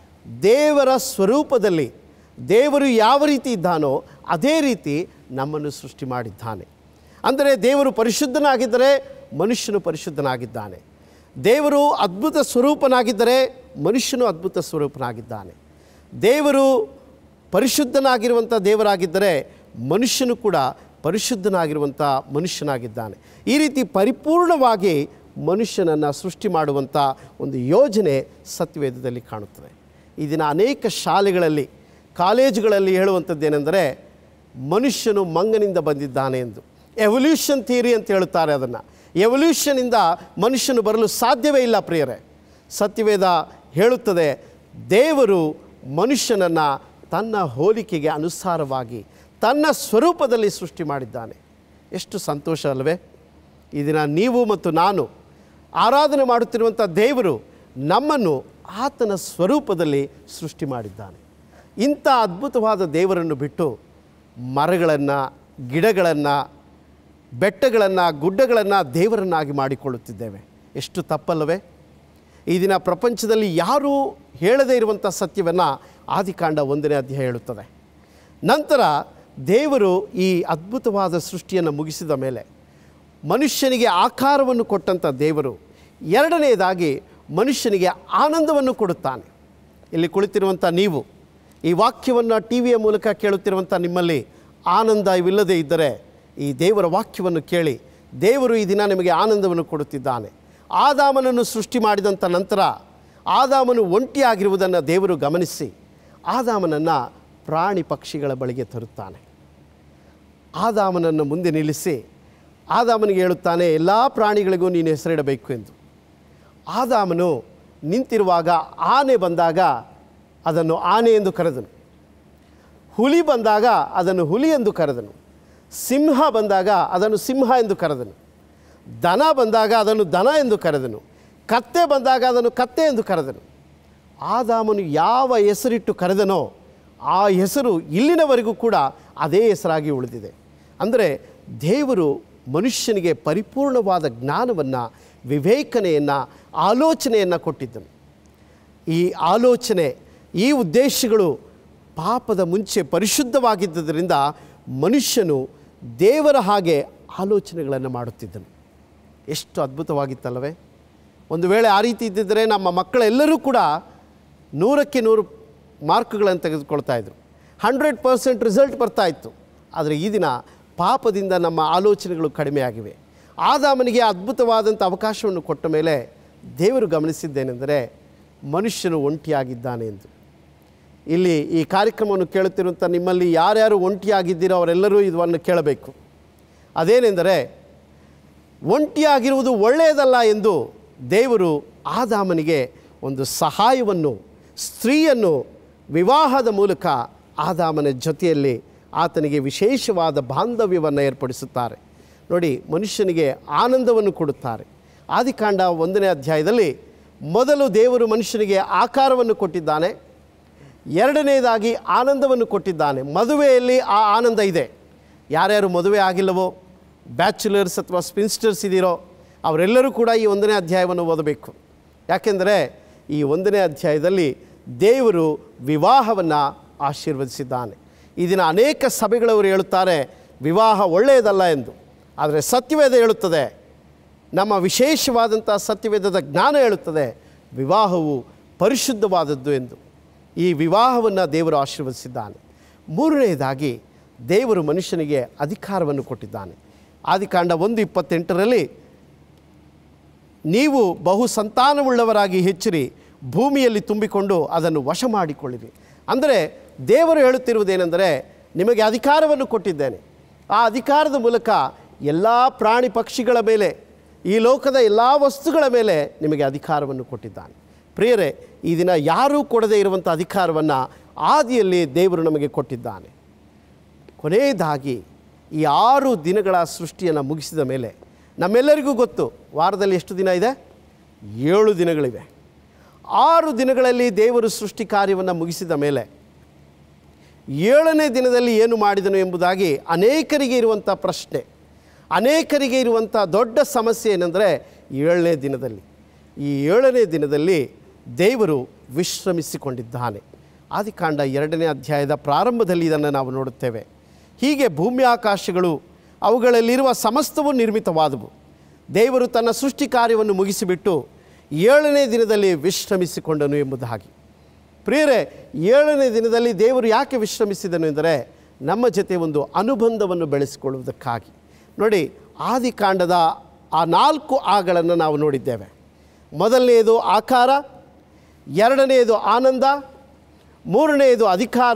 ದೇವರ ಸ್ವರೂಪದಲ್ಲಿ ದೇವರು ಯಾವ ರೀತಿ ಇದ್ದಾನೋ ಅದೇ ರೀತಿ ನಮ್ಮನ್ನು ಸೃಷ್ಟಿ ಮಾಡಿದ್ದಾನೆ ಅಂದರೆ ದೇವರು ಪರಿಶುದ್ಧನಾಗಿದ್ದರೆ ಮನುಷ್ಯನು ಪರಿಶುದ್ಧನಾಗಿದ್ದಾನೆ ದೇವರು ಅದ್ಭುತ ಸ್ವರೂಪನಾಗಿದ್ದರೆ ಮನುಷ್ಯನು ಅದ್ಭುತ ಸ್ವರೂಪನಾಗಿದ್ದಾನೆ ದೇವರು ಪರಿಶುದ್ಧನಾಗಿರುವಂಥ ದೇವರಾಗಿದ್ದರೆ ಮನುಷ್ಯನು ಕೂಡ ಪರಿಶುದ್ಧನಾಗಿರುವಂಥ ಮನುಷ್ಯನಾಗಿದ್ದಾನೆ ಈ ರೀತಿ ಪರಿಪೂರ್ಣವಾಗಿ ಮನುಷ್ಯನನ್ನು ಸೃಷ್ಟಿ ಮಾಡುವಂಥ ಒಂದು ಯೋಜನೆ ಸತ್ಯವೇದದಲ್ಲಿ ಕಾಣುತ್ತದೆ ಈ ದಿನ ಅನೇಕ ಶಾಲೆಗಳಲ್ಲಿ ಕಾಲೇಜುಗಳಲ್ಲಿ ಹೇಳುವಂಥದ್ದೇನೆಂದರೆ ಮನುಷ್ಯನು ಮಂಗನಿಂದ ಬಂದಿದ್ದಾನೆ ಎಂದು ಎವಲ್ಯೂಷನ್ ಥಿಯರಿ ಅಂತ ಹೇಳುತ್ತಾರೆ ಅದನ್ನು ಎವಲ್ಯೂಷನಿಂದ ಮನುಷ್ಯನು ಬರಲು ಸಾಧ್ಯವೇ ಇಲ್ಲ ಪ್ರಿಯರೇ ಸತ್ಯವೇದ ಹೇಳುತ್ತದೆ ದೇವರು ಮನುಷ್ಯನನ್ನು ತನ್ನ ಹೋಲಿಕೆಗೆ ಅನುಸಾರವಾಗಿ ತನ್ನ ಸ್ವರೂಪದಲ್ಲಿ ಸೃಷ್ಟಿ ಮಾಡಿದ್ದಾನೆ ಎಷ್ಟು ಸಂತೋಷ ಅಲ್ಲವೇ ಈ ದಿನ ನೀವು ಮತ್ತು ನಾನು ಆರಾಧನೆ ಮಾಡುತ್ತಿರುವಂಥ ದೇವರು ನಮ್ಮನ್ನು ಆತನ ಸ್ವರೂಪದಲ್ಲಿ ಸೃಷ್ಟಿ ಮಾಡಿದ್ದಾನೆ ಇಂಥ ಅದ್ಭುತವಾದ ದೇವರನ್ನು ಬಿಟ್ಟು ಮರಗಳನ್ನು ಗಿಡಗಳನ್ನು ಬೆಟ್ಟಗಳನ್ನು ಗುಡ್ಡಗಳನ್ನು ದೇವರನ್ನಾಗಿ ಮಾಡಿಕೊಳ್ಳುತ್ತಿದ್ದೇವೆ ಎಷ್ಟು ತಪ್ಪಲ್ಲವೇ ಈ ದಿನ ಪ್ರಪಂಚದಲ್ಲಿ ಯಾರೂ ಹೇಳದೇ ಇರುವಂಥ ಸತ್ಯವನ್ನು ಆದಿಕಾಂಡ ಒಂದನೇ ಅಧ್ಯಾಯ ಹೇಳುತ್ತದೆ ನಂತರ ದೇವರು ಈ ಅದ್ಭುತವಾದ ಸೃಷ್ಟಿಯನ್ನು ಮುಗಿಸಿದ ಮೇಲೆ ಮನುಷ್ಯನಿಗೆ ಆಕಾರವನ್ನು ಕೊಟ್ಟಂಥ ದೇವರು ಎರಡನೆಯದಾಗಿ ಮನುಷ್ಯನಿಗೆ ಆನಂದವನ್ನು ಕೊಡುತ್ತಾನೆ ಇಲ್ಲಿ ಕುಳಿತಿರುವಂಥ ನೀವು ಈ ವಾಕ್ಯವನ್ನು ಟಿ ವಿಯ ಮೂಲಕ ಕೇಳುತ್ತಿರುವಂಥ ನಿಮ್ಮಲ್ಲಿ ಆನಂದ ಇವಿಲ್ಲದೆ ಇದ್ದರೆ ಈ ದೇವರ ವಾಕ್ಯವನ್ನು ಕೇಳಿ ದೇವರು ಈ ದಿನ ನಿಮಗೆ ಆನಂದವನ್ನು ಕೊಡುತ್ತಿದ್ದಾನೆ ಆದಾಮನನ್ನು ಸೃಷ್ಟಿ ಮಾಡಿದಂಥ ನಂತರ ಆದಾಮನು ಒಂಟಿಯಾಗಿರುವುದನ್ನು ದೇವರು ಗಮನಿಸಿ ಆದಾಮನನ್ನು ಪ್ರಾಣಿ ಪಕ್ಷಿಗಳ ಬಳಿಗೆ ತರುತ್ತಾನೆ ಆದಾಮನನ್ನು ಮುಂದೆ ನಿಲ್ಲಿಸಿ ಆದಾಮನಿಗೆ ಹೇಳುತ್ತಾನೆ ಎಲ್ಲ ಪ್ರಾಣಿಗಳಿಗೂ ನೀನು ಹೆಸರಿಡಬೇಕು ಎಂದು ಆದಾಮನು ನಿಂತಿರುವಾಗ ಆನೆ ಬಂದಾಗ ಅದನ್ನು ಆನೆ ಎಂದು ಕರೆದನು ಹುಲಿ ಬಂದಾಗ ಅದನ್ನು ಹುಲಿ ಎಂದು ಕರೆದನು ಸಿಂಹ ಬಂದಾಗ ಅದನ್ನು ಸಿಂಹ ಎಂದು ಕರೆದನು ದನ ಬಂದಾಗ ಅದನ್ನು ದನ ಎಂದು ಕರೆದನು ಕತ್ತೆ ಬಂದಾಗ ಅದನ್ನು ಕತ್ತೆ ಎಂದು ಕರೆದನು ಆದಾಮನು ಯಾವ ಹೆಸರಿಟ್ಟು ಕರೆದನೋ ಆ ಹೆಸರು ಇಲ್ಲಿನವರೆಗೂ ಕೂಡ ಅದೇ ಹೆಸರಾಗಿ ಉಳಿದಿದೆ ಅಂದರೆ ದೇವರು ಮನುಷ್ಯನಿಗೆ ಪರಿಪೂರ್ಣವಾದ ಜ್ಞಾನವನ್ನು ವಿವೇಚನೆಯನ್ನು ಆಲೋಚನೆಯನ್ನು ಕೊಟ್ಟಿದ್ದನು ಈ ಆಲೋಚನೆ ಈ ಉದ್ದೇಶಗಳು ಪಾಪದ ಮುಂಚೆ ಪರಿಶುದ್ಧವಾಗಿದ್ದರಿಂದ ಮನುಷ್ಯನು ದೇವರ ಹಾಗೆ ಆಲೋಚನೆಗಳನ್ನು ಮಾಡುತ್ತಿದ್ದನು ಎಷ್ಟು ಅದ್ಭುತವಾಗಿತ್ತಲ್ಲವೇ ಒಂದು ವೇಳೆ ಆ ರೀತಿ ಇದ್ದಿದ್ದರೆ ನಮ್ಮ ಮಕ್ಕಳೆಲ್ಲರೂ ಕೂಡ ನೂರಕ್ಕೆ ನೂರು ಮಾರ್ಕ್ಗಳನ್ನು ತೆಗೆದುಕೊಳ್ತಾ ಇದ್ರು ಹಂಡ್ರೆಡ್ ಪರ್ಸೆಂಟ್ ರಿಸಲ್ಟ್ ಬರ್ತಾ ಇತ್ತು ಆದರೆ ಈ ದಿನ ಪಾಪದಿಂದ ನಮ್ಮ ಆಲೋಚನೆಗಳು ಕಡಿಮೆಯಾಗಿವೆ ಆದಾಮನಿಗೆ ಅದ್ಭುತವಾದಂಥ ಅವಕಾಶವನ್ನು ಕೊಟ್ಟ ಮೇಲೆ ದೇವರು ಗಮನಿಸಿದ್ದೇನೆಂದರೆ ಮನುಷ್ಯನು ಒಂಟಿಯಾಗಿದ್ದಾನೆ ಎಂದು ಇಲ್ಲಿ ಈ ಕಾರ್ಯಕ್ರಮವನ್ನು ಕೇಳುತ್ತಿರುವಂಥ ನಿಮ್ಮಲ್ಲಿ ಯಾರ್ಯಾರು ಒಂಟಿಯಾಗಿದ್ದೀರೋ ಅವರೆಲ್ಲರೂ ಇದನ್ನು ಕೇಳಬೇಕು ಅದೇನೆಂದರೆ ಒಂಟಿಯಾಗಿರುವುದು ಒಳ್ಳೆಯದಲ್ಲ ಎಂದು ದೇವರು ಆದಾಮನಿಗೆ ಒಂದು ಸಹಾಯವನ್ನು ಸ್ತ್ರೀಯನ್ನು ವಿವಾಹದ ಮೂಲಕ ಆದಾಮನ ಜೊತೆಯಲ್ಲಿ ಆತನಿಗೆ ವಿಶೇಷವಾದ ಬಾಂಧವ್ಯವನ್ನು ಏರ್ಪಡಿಸುತ್ತಾರೆ ನೋಡಿ ಮನುಷ್ಯನಿಗೆ ಆನಂದವನ್ನು ಕೊಡುತ್ತಾರೆ ಆದಿಕಾಂಡ ಒಂದನೇ ಅಧ್ಯಾಯದಲ್ಲಿ ಮೊದಲು ದೇವರು ಮನುಷ್ಯನಿಗೆ ಆಕಾರವನ್ನು ಕೊಟ್ಟಿದ್ದಾನೆ ಎರಡನೇದಾಗಿ ಆನಂದವನ್ನು ಕೊಟ್ಟಿದ್ದಾನೆ ಮದುವೆಯಲ್ಲಿ ಆ ಆನಂದ ಇದೆ ಯಾರ್ಯಾರು ಮದುವೆ ಆಗಿಲ್ಲವೋ ಬ್ಯಾಚುಲರ್ಸ್ ಅಥವಾ ಸ್ಪಿನ್ಸ್ಟರ್ಸ್ ಇದ್ದೀರೋ ಅವರೆಲ್ಲರೂ ಕೂಡ ಈ ಒಂದನೇ ಅಧ್ಯಾಯವನ್ನು ಓದಬೇಕು ಯಾಕೆಂದರೆ ಈ ಒಂದನೇ ಅಧ್ಯಾಯದಲ್ಲಿ ದೇವರು ವಿವಾಹವನ್ನು ಆಶೀರ್ವದಿಸಿದ್ದಾನೆ ಈ ದಿನ ಅನೇಕ ಸಭೆಗಳವರು ಹೇಳುತ್ತಾರೆ ವಿವಾಹ ಒಳ್ಳೆಯದಲ್ಲ ಎಂದು ಆದರೆ ಸತ್ಯವೇದ ಹೇಳುತ್ತದೆ ನಮ್ಮ ವಿಶೇಷವಾದಂಥ ಸತ್ಯವೇದದ ಜ್ಞಾನ ಹೇಳುತ್ತದೆ ವಿವಾಹವು ಪರಿಶುದ್ಧವಾದದ್ದು ಎಂದು ಈ ವಿವಾಹವನ್ನು ದೇವರು ಆಶೀರ್ವದಿಸಿದ್ದಾನೆ ಮೂರನೆಯದಾಗಿ ದೇವರು ಮನುಷ್ಯನಿಗೆ ಅಧಿಕಾರವನ್ನು ಕೊಟ್ಟಿದ್ದಾನೆ ಆದಿಕಾಂಡ ಒಂದು ಇಪ್ಪತ್ತೆಂಟರಲ್ಲಿ ನೀವು ಬಹು ಸಂತಾನವುಳ್ಳವರಾಗಿ ಹೆಚ್ಚಿರಿ ಭೂಮಿಯಲ್ಲಿ ತುಂಬಿಕೊಂಡು ಅದನ್ನು ವಶ ಮಾಡಿಕೊಳ್ಳಿರಿ ಅಂದರೆ ದೇವರು ಹೇಳುತ್ತಿರುವುದೇನೆಂದರೆ ನಿಮಗೆ ಅಧಿಕಾರವನ್ನು ಕೊಟ್ಟಿದ್ದೇನೆ ಆ ಅಧಿಕಾರದ ಮೂಲಕ ಎಲ್ಲ ಪ್ರಾಣಿ ಪಕ್ಷಿಗಳ ಮೇಲೆ ಈ ಲೋಕದ ಎಲ್ಲ ವಸ್ತುಗಳ ಮೇಲೆ ನಿಮಗೆ ಅಧಿಕಾರವನ್ನು ಕೊಟ್ಟಿದ್ದಾನೆ ಪ್ರಿಯರೇ ಈ ದಿನ ಯಾರೂ ಕೊಡದೇ ಇರುವಂಥ ಅಧಿಕಾರವನ್ನು ಆದಿಯಲ್ಲಿ ದೇವರು ನಮಗೆ ಕೊಟ್ಟಿದ್ದಾನೆ ಕೊನೆಯದಾಗಿ ಈ ಆರು ದಿನಗಳ ಸೃಷ್ಟಿಯನ್ನು ಮುಗಿಸಿದ ಮೇಲೆ ನಮ್ಮೆಲ್ಲರಿಗೂ ಗೊತ್ತು ವಾರದಲ್ಲಿ ಎಷ್ಟು ದಿನ ಇದೆ ಏಳು ದಿನಗಳಿವೆ ಆರು ದಿನಗಳಲ್ಲಿ ದೇವರು ಸೃಷ್ಟಿ ಕಾರ್ಯವನ್ನು ಮುಗಿಸಿದ ಮೇಲೆ ಏಳನೇ ದಿನದಲ್ಲಿ ಏನು ಮಾಡಿದನು ಎಂಬುದಾಗಿ ಅನೇಕರಿಗೆ ಇರುವಂಥ ಪ್ರಶ್ನೆ ಅನೇಕರಿಗೆ ಇರುವಂಥ ದೊಡ್ಡ ಸಮಸ್ಯೆ ಏನೆಂದರೆ ಏಳನೇ ದಿನದಲ್ಲಿ ಈ ಏಳನೇ ದಿನದಲ್ಲಿ ದೇವರು ವಿಶ್ರಮಿಸಿಕೊಂಡಿದ್ದಾನೆ ಆದಿಕಾಂಡ ಎರಡನೇ ಅಧ್ಯಾಯದ ಪ್ರಾರಂಭದಲ್ಲಿ ಇದನ್ನು ನಾವು ನೋಡುತ್ತೇವೆ ಹೀಗೆ ಭೂಮಿ ಆಕಾಶಗಳು ಅವುಗಳಲ್ಲಿರುವ ಸಮಸ್ತವೂ ನಿರ್ಮಿತವಾದವು ದೇವರು ತನ್ನ ಸೃಷ್ಟಿ ಕಾರ್ಯವನ್ನು ಮುಗಿಸಿಬಿಟ್ಟು ಏಳನೇ ದಿನದಲ್ಲಿ ವಿಶ್ರಮಿಸಿಕೊಂಡನು ಎಂಬುದಾಗಿ ಪ್ರಿಯರೇ ಏಳನೇ ದಿನದಲ್ಲಿ ದೇವರು ಯಾಕೆ ವಿಶ್ರಮಿಸಿದನು ಎಂದರೆ ನಮ್ಮ ಜೊತೆ ಒಂದು ಅನುಬಂಧವನ್ನು ಬೆಳೆಸಿಕೊಳ್ಳುವುದಕ್ಕಾಗಿ ನೋಡಿ ಆದಿಕಾಂಡದ ಆ ನಾಲ್ಕು ಆಗಳನ್ನು ನಾವು ನೋಡಿದ್ದೇವೆ ಮೊದಲನೆಯದು ಆಕಾರ ಎರಡನೆಯದು ಆನಂದ ಮೂರನೆಯದು ಅಧಿಕಾರ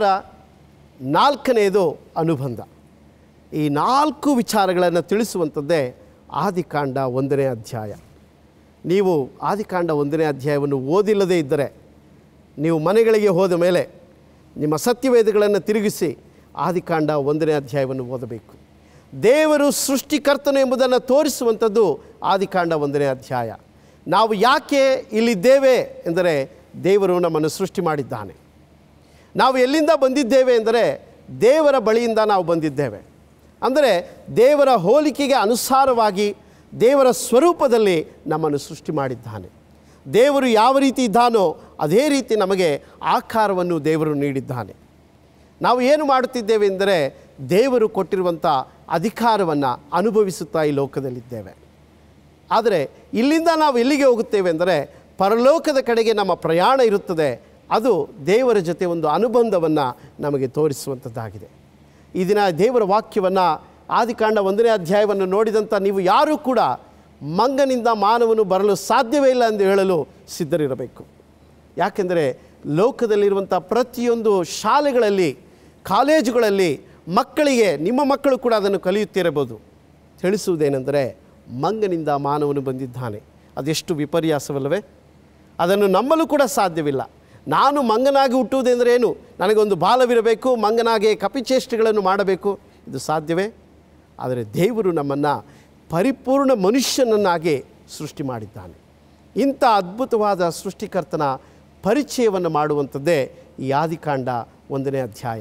ನಾಲ್ಕನೆಯದು ಅನುಬಂಧ ಈ ನಾಲ್ಕು ವಿಚಾರಗಳನ್ನು ತಿಳಿಸುವಂಥದ್ದೇ ಆದಿಕಾಂಡ ಒಂದನೇ ಅಧ್ಯಾಯ ನೀವು ಆದಿಕಾಂಡ ಒಂದನೇ ಅಧ್ಯಾಯವನ್ನು ಓದಿಲ್ಲದೇ ಇದ್ದರೆ ನೀವು ಮನೆಗಳಿಗೆ ಹೋದ ಮೇಲೆ ನಿಮ್ಮ ಸತ್ಯವೇದಗಳನ್ನು ತಿರುಗಿಸಿ ಆದಿಕಾಂಡ ಒಂದನೇ ಅಧ್ಯಾಯವನ್ನು ಓದಬೇಕು ದೇವರು ಸೃಷ್ಟಿಕರ್ತನು ಎಂಬುದನ್ನು ತೋರಿಸುವಂಥದ್ದು ಆದಿಕಾಂಡ ಒಂದನೇ ಅಧ್ಯಾಯ ನಾವು ಯಾಕೆ ಇಲ್ಲಿದ್ದೇವೆ ಎಂದರೆ ದೇವರು ನಮ್ಮನ್ನು ಸೃಷ್ಟಿ ಮಾಡಿದ್ದಾನೆ ನಾವು ಎಲ್ಲಿಂದ ಬಂದಿದ್ದೇವೆ ಎಂದರೆ ದೇವರ ಬಳಿಯಿಂದ ನಾವು ಬಂದಿದ್ದೇವೆ ಅಂದರೆ ದೇವರ ಹೋಲಿಕೆಗೆ ಅನುಸಾರವಾಗಿ ದೇವರ ಸ್ವರೂಪದಲ್ಲಿ ನಮ್ಮನ್ನು ಸೃಷ್ಟಿ ಮಾಡಿದ್ದಾನೆ ದೇವರು ಯಾವ ರೀತಿ ಇದ್ದಾನೋ ಅದೇ ರೀತಿ ನಮಗೆ ಆಕಾರವನ್ನು ದೇವರು ನೀಡಿದ್ದಾನೆ ನಾವು ಏನು ಮಾಡುತ್ತಿದ್ದೇವೆ ಎಂದರೆ ದೇವರು ಕೊಟ್ಟಿರುವಂಥ ಅಧಿಕಾರವನ್ನು ಅನುಭವಿಸುತ್ತಾ ಈ ಲೋಕದಲ್ಲಿದ್ದೇವೆ ಆದರೆ ಇಲ್ಲಿಂದ ನಾವು ಎಲ್ಲಿಗೆ ಹೋಗುತ್ತೇವೆ ಅಂದರೆ ಪರಲೋಕದ ಕಡೆಗೆ ನಮ್ಮ ಪ್ರಯಾಣ ಇರುತ್ತದೆ ಅದು ದೇವರ ಜೊತೆ ಒಂದು ಅನುಬಂಧವನ್ನು ನಮಗೆ ತೋರಿಸುವಂಥದ್ದಾಗಿದೆ ಈ ದಿನ ದೇವರ ವಾಕ್ಯವನ್ನು ಆದಿಕಾಂಡ ಒಂದನೇ ಅಧ್ಯಾಯವನ್ನು ನೋಡಿದಂಥ ನೀವು ಯಾರೂ ಕೂಡ ಮಂಗನಿಂದ ಮಾನವನು ಬರಲು ಸಾಧ್ಯವೇ ಇಲ್ಲ ಎಂದು ಹೇಳಲು ಸಿದ್ಧರಿರಬೇಕು ಯಾಕೆಂದರೆ ಲೋಕದಲ್ಲಿರುವಂಥ ಪ್ರತಿಯೊಂದು ಶಾಲೆಗಳಲ್ಲಿ ಕಾಲೇಜುಗಳಲ್ಲಿ ಮಕ್ಕಳಿಗೆ ನಿಮ್ಮ ಮಕ್ಕಳು ಕೂಡ ಅದನ್ನು ಕಲಿಯುತ್ತಿರಬಹುದು ತಿಳಿಸುವುದೇನೆಂದರೆ ಮಂಗನಿಂದ ಮಾನವನು ಬಂದಿದ್ದಾನೆ ಅದೆಷ್ಟು ವಿಪರ್ಯಾಸವಲ್ಲವೇ ಅದನ್ನು ನಂಬಲು ಕೂಡ ಸಾಧ್ಯವಿಲ್ಲ ನಾನು ಮಂಗನಾಗಿ ಹುಟ್ಟುವುದೆಂದರೆ ಏನು ನನಗೊಂದು ಬಾಲವಿರಬೇಕು ಮಂಗನಾಗೆ ಕಪಿಚೇಷ್ಟೆಗಳನ್ನು ಮಾಡಬೇಕು ಇದು ಸಾಧ್ಯವೇ ಆದರೆ ದೇವರು ನಮ್ಮನ್ನು ಪರಿಪೂರ್ಣ ಮನುಷ್ಯನನ್ನಾಗಿ ಸೃಷ್ಟಿ ಮಾಡಿದ್ದಾನೆ ಇಂಥ ಅದ್ಭುತವಾದ ಸೃಷ್ಟಿಕರ್ತನ ಪರಿಚಯವನ್ನು ಮಾಡುವಂಥದ್ದೇ ಈ ಆದಿಕಾಂಡ ಒಂದನೇ ಅಧ್ಯಾಯ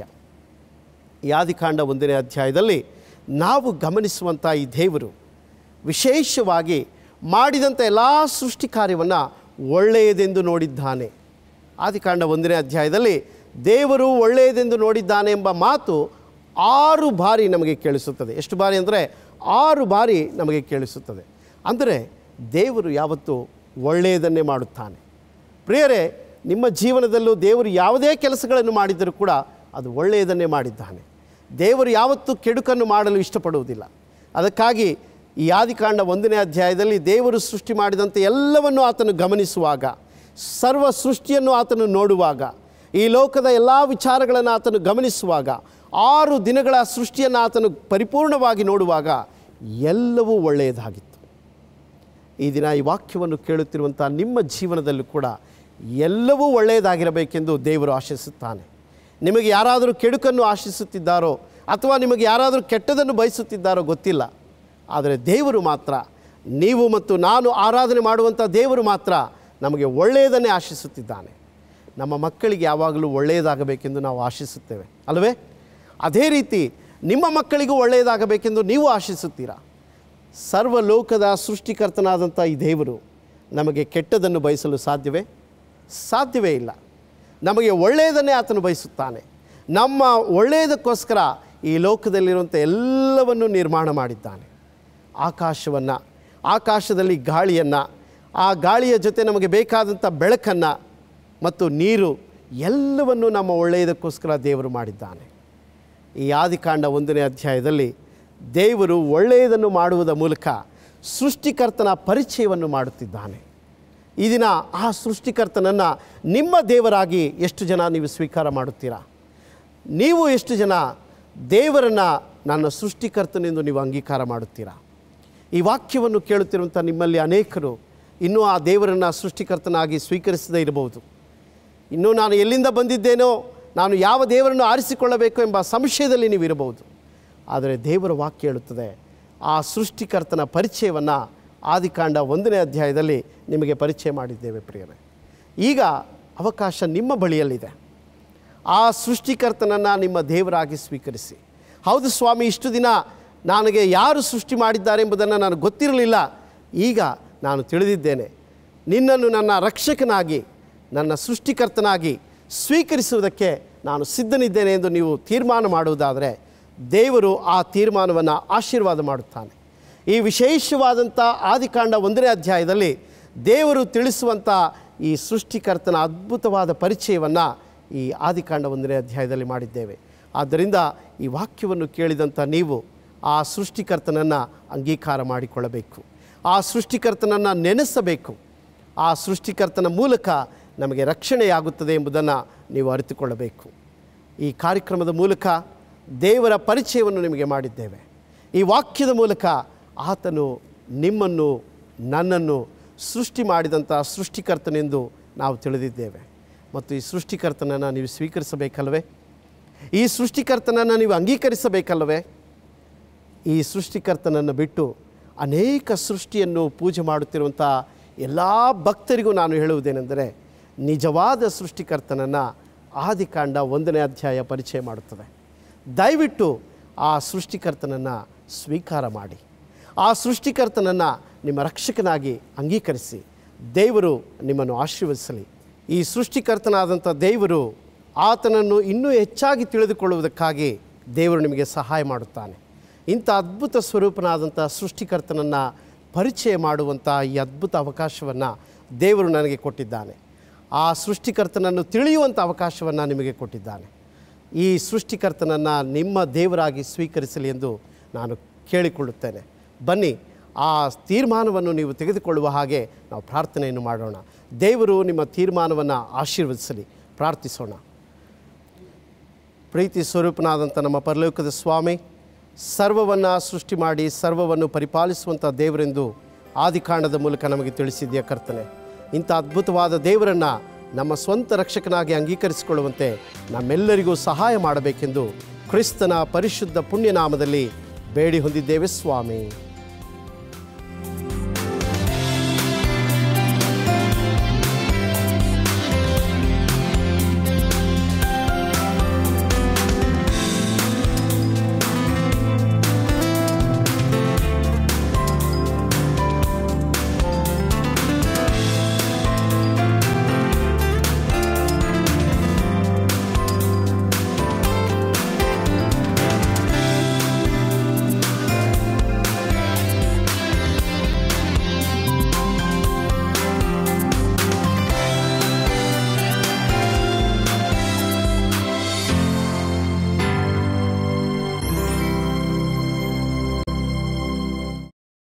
ಈ ಆದಿಕಾಂಡ ಒಂದನೇ ಅಧ್ಯಾಯದಲ್ಲಿ ನಾವು ಗಮನಿಸುವಂಥ ಈ ದೇವರು ವಿಶೇಷವಾಗಿ ಮಾಡಿದಂಥ ಎಲ್ಲ ಸೃಷ್ಟಿ ಕಾರ್ಯವನ್ನು ಒಳ್ಳೆಯದೆಂದು ನೋಡಿದ್ದಾನೆ ಆದಿಕಾಂಡ ಒಂದನೇ ಅಧ್ಯಾಯದಲ್ಲಿ ದೇವರು ಒಳ್ಳೆಯದೆಂದು ನೋಡಿದ್ದಾನೆ ಎಂಬ ಮಾತು ಆರು ಬಾರಿ ನಮಗೆ ಕೇಳಿಸುತ್ತದೆ ಎಷ್ಟು ಬಾರಿ ಅಂದರೆ ಆರು ಬಾರಿ ನಮಗೆ ಕೇಳಿಸುತ್ತದೆ ಅಂದರೆ ದೇವರು ಯಾವತ್ತೂ ಒಳ್ಳೆಯದನ್ನೇ ಮಾಡುತ್ತಾನೆ ಪ್ರಿಯರೇ ನಿಮ್ಮ ಜೀವನದಲ್ಲೂ ದೇವರು ಯಾವುದೇ ಕೆಲಸಗಳನ್ನು ಮಾಡಿದರೂ ಕೂಡ ಅದು ಒಳ್ಳೆಯದನ್ನೇ ಮಾಡಿದ್ದಾನೆ ದೇವರು ಯಾವತ್ತೂ ಕೆಡುಕನ್ನು ಮಾಡಲು ಇಷ್ಟಪಡುವುದಿಲ್ಲ ಅದಕ್ಕಾಗಿ ಈ ಆದಿಕಾಂಡ ಒಂದನೇ ಅಧ್ಯಾಯದಲ್ಲಿ ದೇವರು ಸೃಷ್ಟಿ ಮಾಡಿದಂತೆ ಎಲ್ಲವನ್ನು ಆತನು ಗಮನಿಸುವಾಗ ಸರ್ವ ಸೃಷ್ಟಿಯನ್ನು ಆತನು ನೋಡುವಾಗ ಈ ಲೋಕದ ಎಲ್ಲ ವಿಚಾರಗಳನ್ನು ಆತನು ಗಮನಿಸುವಾಗ ಆರು ದಿನಗಳ ಸೃಷ್ಟಿಯನ್ನು ಆತನು ಪರಿಪೂರ್ಣವಾಗಿ ನೋಡುವಾಗ ಎಲ್ಲವೂ ಒಳ್ಳೆಯದಾಗಿತ್ತು ಈ ದಿನ ಈ ವಾಕ್ಯವನ್ನು ಕೇಳುತ್ತಿರುವಂಥ ನಿಮ್ಮ ಜೀವನದಲ್ಲೂ ಕೂಡ ಎಲ್ಲವೂ ಒಳ್ಳೆಯದಾಗಿರಬೇಕೆಂದು ದೇವರು ಆಶಿಸುತ್ತಾನೆ ನಿಮಗೆ ಯಾರಾದರೂ ಕೆಡುಕನ್ನು ಆಶಿಸುತ್ತಿದ್ದಾರೋ ಅಥವಾ ನಿಮಗೆ ಯಾರಾದರೂ ಕೆಟ್ಟದನ್ನು ಬಯಸುತ್ತಿದ್ದಾರೋ ಗೊತ್ತಿಲ್ಲ ಆದರೆ ದೇವರು ಮಾತ್ರ ನೀವು ಮತ್ತು ನಾನು ಆರಾಧನೆ ಮಾಡುವಂಥ ದೇವರು ಮಾತ್ರ ನಮಗೆ ಒಳ್ಳೆಯದನ್ನೇ ಆಶಿಸುತ್ತಿದ್ದಾನೆ ನಮ್ಮ ಮಕ್ಕಳಿಗೆ ಯಾವಾಗಲೂ ಒಳ್ಳೆಯದಾಗಬೇಕೆಂದು ನಾವು ಆಶಿಸುತ್ತೇವೆ ಅಲ್ಲವೇ ಅದೇ ರೀತಿ ನಿಮ್ಮ ಮಕ್ಕಳಿಗೂ ಒಳ್ಳೆಯದಾಗಬೇಕೆಂದು ನೀವು ಆಶಿಸುತ್ತೀರಾ ಸರ್ವಲೋಕದ ಸೃಷ್ಟಿಕರ್ತನಾದಂಥ ಈ ದೇವರು ನಮಗೆ ಕೆಟ್ಟದನ್ನು ಬಯಸಲು ಸಾಧ್ಯವೇ ಸಾಧ್ಯವೇ ಇಲ್ಲ ನಮಗೆ ಒಳ್ಳೆಯದನ್ನೇ ಆತನು ಬಯಸುತ್ತಾನೆ ನಮ್ಮ ಒಳ್ಳೆಯದಕ್ಕೋಸ್ಕರ ಈ ಲೋಕದಲ್ಲಿರುವಂಥ ಎಲ್ಲವನ್ನು ನಿರ್ಮಾಣ ಮಾಡಿದ್ದಾನೆ ಆಕಾಶವನ್ನು ಆಕಾಶದಲ್ಲಿ ಗಾಳಿಯನ್ನು ಆ ಗಾಳಿಯ ಜೊತೆ ನಮಗೆ ಬೇಕಾದಂಥ ಬೆಳಕನ್ನು ಮತ್ತು ನೀರು ಎಲ್ಲವನ್ನು ನಮ್ಮ ಒಳ್ಳೆಯದಕ್ಕೋಸ್ಕರ ದೇವರು ಮಾಡಿದ್ದಾನೆ ಈ ಆದಿಕಾಂಡ ಒಂದನೇ ಅಧ್ಯಾಯದಲ್ಲಿ ದೇವರು ಒಳ್ಳೆಯದನ್ನು ಮಾಡುವುದ ಮೂಲಕ ಸೃಷ್ಟಿಕರ್ತನ ಪರಿಚಯವನ್ನು ಮಾಡುತ್ತಿದ್ದಾನೆ ಈ ದಿನ ಆ ಸೃಷ್ಟಿಕರ್ತನನ್ನು ನಿಮ್ಮ ದೇವರಾಗಿ ಎಷ್ಟು ಜನ ನೀವು ಸ್ವೀಕಾರ ಮಾಡುತ್ತೀರಾ ನೀವು ಎಷ್ಟು ಜನ ದೇವರನ್ನು ನನ್ನ ಸೃಷ್ಟಿಕರ್ತನೆಂದು ನೀವು ಅಂಗೀಕಾರ ಮಾಡುತ್ತೀರಾ ಈ ವಾಕ್ಯವನ್ನು ಕೇಳುತ್ತಿರುವಂಥ ನಿಮ್ಮಲ್ಲಿ ಅನೇಕರು ಇನ್ನೂ ಆ ದೇವರನ್ನು ಸೃಷ್ಟಿಕರ್ತನಾಗಿ ಸ್ವೀಕರಿಸದೇ ಇರಬಹುದು ಇನ್ನೂ ನಾನು ಎಲ್ಲಿಂದ ಬಂದಿದ್ದೇನೋ ನಾನು ಯಾವ ದೇವರನ್ನು ಆರಿಸಿಕೊಳ್ಳಬೇಕು ಎಂಬ ಸಂಶಯದಲ್ಲಿ ನೀವು ಇರಬಹುದು ಆದರೆ ದೇವರ ವಾಕ್ಯ ಹೇಳುತ್ತದೆ ಆ ಸೃಷ್ಟಿಕರ್ತನ ಪರಿಚಯವನ್ನು ಆದಿಕಾಂಡ ಒಂದನೇ ಅಧ್ಯಾಯದಲ್ಲಿ ನಿಮಗೆ ಪರಿಚಯ ಮಾಡಿದ್ದೇವೆ ಪ್ರಿಯರೇ ಈಗ ಅವಕಾಶ ನಿಮ್ಮ ಬಳಿಯಲ್ಲಿದೆ ಆ ಸೃಷ್ಟಿಕರ್ತನನ್ನು ನಿಮ್ಮ ದೇವರಾಗಿ ಸ್ವೀಕರಿಸಿ ಹೌದು ಸ್ವಾಮಿ ಇಷ್ಟು ದಿನ ನನಗೆ ಯಾರು ಸೃಷ್ಟಿ ಮಾಡಿದ್ದಾರೆ ಎಂಬುದನ್ನು ನನಗೆ ಗೊತ್ತಿರಲಿಲ್ಲ ಈಗ ನಾನು ತಿಳಿದಿದ್ದೇನೆ ನಿನ್ನನ್ನು ನನ್ನ ರಕ್ಷಕನಾಗಿ ನನ್ನ ಸೃಷ್ಟಿಕರ್ತನಾಗಿ ಸ್ವೀಕರಿಸುವುದಕ್ಕೆ ನಾನು ಸಿದ್ಧನಿದ್ದೇನೆ ಎಂದು ನೀವು ತೀರ್ಮಾನ ಮಾಡುವುದಾದರೆ ದೇವರು ಆ ತೀರ್ಮಾನವನ್ನು ಆಶೀರ್ವಾದ ಮಾಡುತ್ತಾನೆ ಈ ವಿಶೇಷವಾದಂಥ ಆದಿಕಾಂಡ ಒಂದನೇ ಅಧ್ಯಾಯದಲ್ಲಿ ದೇವರು ತಿಳಿಸುವಂಥ ಈ ಸೃಷ್ಟಿಕರ್ತನ ಅದ್ಭುತವಾದ ಪರಿಚಯವನ್ನು ಈ ಆದಿಕಾಂಡ ಒಂದನೇ ಅಧ್ಯಾಯದಲ್ಲಿ ಮಾಡಿದ್ದೇವೆ ಆದ್ದರಿಂದ ಈ ವಾಕ್ಯವನ್ನು ಕೇಳಿದಂಥ ನೀವು ಆ ಸೃಷ್ಟಿಕರ್ತನನ್ನು ಅಂಗೀಕಾರ ಮಾಡಿಕೊಳ್ಳಬೇಕು ಆ ಸೃಷ್ಟಿಕರ್ತನನ್ನು ನೆನೆಸಬೇಕು ಆ ಸೃಷ್ಟಿಕರ್ತನ ಮೂಲಕ ನಮಗೆ ರಕ್ಷಣೆಯಾಗುತ್ತದೆ ಎಂಬುದನ್ನು ನೀವು ಅರಿತುಕೊಳ್ಳಬೇಕು ಈ ಕಾರ್ಯಕ್ರಮದ ಮೂಲಕ ದೇವರ ಪರಿಚಯವನ್ನು ನಿಮಗೆ ಮಾಡಿದ್ದೇವೆ ಈ ವಾಕ್ಯದ ಮೂಲಕ ಆತನು ನಿಮ್ಮನ್ನು ನನ್ನನ್ನು ಸೃಷ್ಟಿ ಮಾಡಿದಂಥ ಸೃಷ್ಟಿಕರ್ತನೆಂದು ನಾವು ತಿಳಿದಿದ್ದೇವೆ ಮತ್ತು ಈ ಸೃಷ್ಟಿಕರ್ತನನ್ನು ನೀವು ಸ್ವೀಕರಿಸಬೇಕಲ್ವೇ ಈ ಸೃಷ್ಟಿಕರ್ತನನ್ನು ನೀವು ಅಂಗೀಕರಿಸಬೇಕಲ್ವೇ ಈ ಸೃಷ್ಟಿಕರ್ತನನ್ನು ಬಿಟ್ಟು ಅನೇಕ ಸೃಷ್ಟಿಯನ್ನು ಪೂಜೆ ಮಾಡುತ್ತಿರುವಂಥ ಎಲ್ಲ ಭಕ್ತರಿಗೂ ನಾನು ಹೇಳುವುದೇನೆಂದರೆ ನಿಜವಾದ ಸೃಷ್ಟಿಕರ್ತನನ್ನು ಆದಿಕಾಂಡ ಒಂದನೇ ಅಧ್ಯಾಯ ಪರಿಚಯ ಮಾಡುತ್ತದೆ ದಯವಿಟ್ಟು ಆ ಸೃಷ್ಟಿಕರ್ತನನ್ನು ಸ್ವೀಕಾರ ಮಾಡಿ ಆ ಸೃಷ್ಟಿಕರ್ತನನ್ನು ನಿಮ್ಮ ರಕ್ಷಕನಾಗಿ ಅಂಗೀಕರಿಸಿ ದೇವರು ನಿಮ್ಮನ್ನು ಆಶೀರ್ವದಿಸಲಿ ಈ ಸೃಷ್ಟಿಕರ್ತನಾದಂಥ ದೇವರು ಆತನನ್ನು ಇನ್ನೂ ಹೆಚ್ಚಾಗಿ ತಿಳಿದುಕೊಳ್ಳುವುದಕ್ಕಾಗಿ ದೇವರು ನಿಮಗೆ ಸಹಾಯ ಮಾಡುತ್ತಾನೆ ಇಂಥ ಅದ್ಭುತ ಸ್ವರೂಪನಾದಂಥ ಸೃಷ್ಟಿಕರ್ತನನ್ನು ಪರಿಚಯ ಮಾಡುವಂಥ ಈ ಅದ್ಭುತ ಅವಕಾಶವನ್ನು ದೇವರು ನನಗೆ ಕೊಟ್ಟಿದ್ದಾನೆ ಆ ಸೃಷ್ಟಿಕರ್ತನನ್ನು ತಿಳಿಯುವಂಥ ಅವಕಾಶವನ್ನು ನಿಮಗೆ ಕೊಟ್ಟಿದ್ದಾನೆ ಈ ಸೃಷ್ಟಿಕರ್ತನನ್ನು ನಿಮ್ಮ ದೇವರಾಗಿ ಸ್ವೀಕರಿಸಲಿ ಎಂದು ನಾನು ಕೇಳಿಕೊಳ್ಳುತ್ತೇನೆ ಬನ್ನಿ ಆ ತೀರ್ಮಾನವನ್ನು ನೀವು ತೆಗೆದುಕೊಳ್ಳುವ ಹಾಗೆ ನಾವು ಪ್ರಾರ್ಥನೆಯನ್ನು ಮಾಡೋಣ ದೇವರು ನಿಮ್ಮ ತೀರ್ಮಾನವನ್ನು ಆಶೀರ್ವದಿಸಲಿ ಪ್ರಾರ್ಥಿಸೋಣ ಪ್ರೀತಿ ಸ್ವರೂಪನಾದಂಥ ನಮ್ಮ ಪರಲೋಕದ ಸ್ವಾಮಿ ಸರ್ವವನ್ನು ಸೃಷ್ಟಿ ಮಾಡಿ ಸರ್ವವನ್ನು ಪರಿಪಾಲಿಸುವಂಥ ದೇವರೆಂದು ಆದಿಕಾಂಡದ ಮೂಲಕ ನಮಗೆ ತಿಳಿಸಿದೆಯ ಕರ್ತನೆ ಇಂಥ ಅದ್ಭುತವಾದ ದೇವರನ್ನು ನಮ್ಮ ಸ್ವಂತ ರಕ್ಷಕನಾಗಿ ಅಂಗೀಕರಿಸಿಕೊಳ್ಳುವಂತೆ ನಮ್ಮೆಲ್ಲರಿಗೂ ಸಹಾಯ ಮಾಡಬೇಕೆಂದು ಕ್ರಿಸ್ತನ ಪರಿಶುದ್ಧ ಪುಣ್ಯನಾಮದಲ್ಲಿ ಬೇಡಿ ಹೊಂದಿದ್ದೇವೆ ಸ್ವಾಮಿ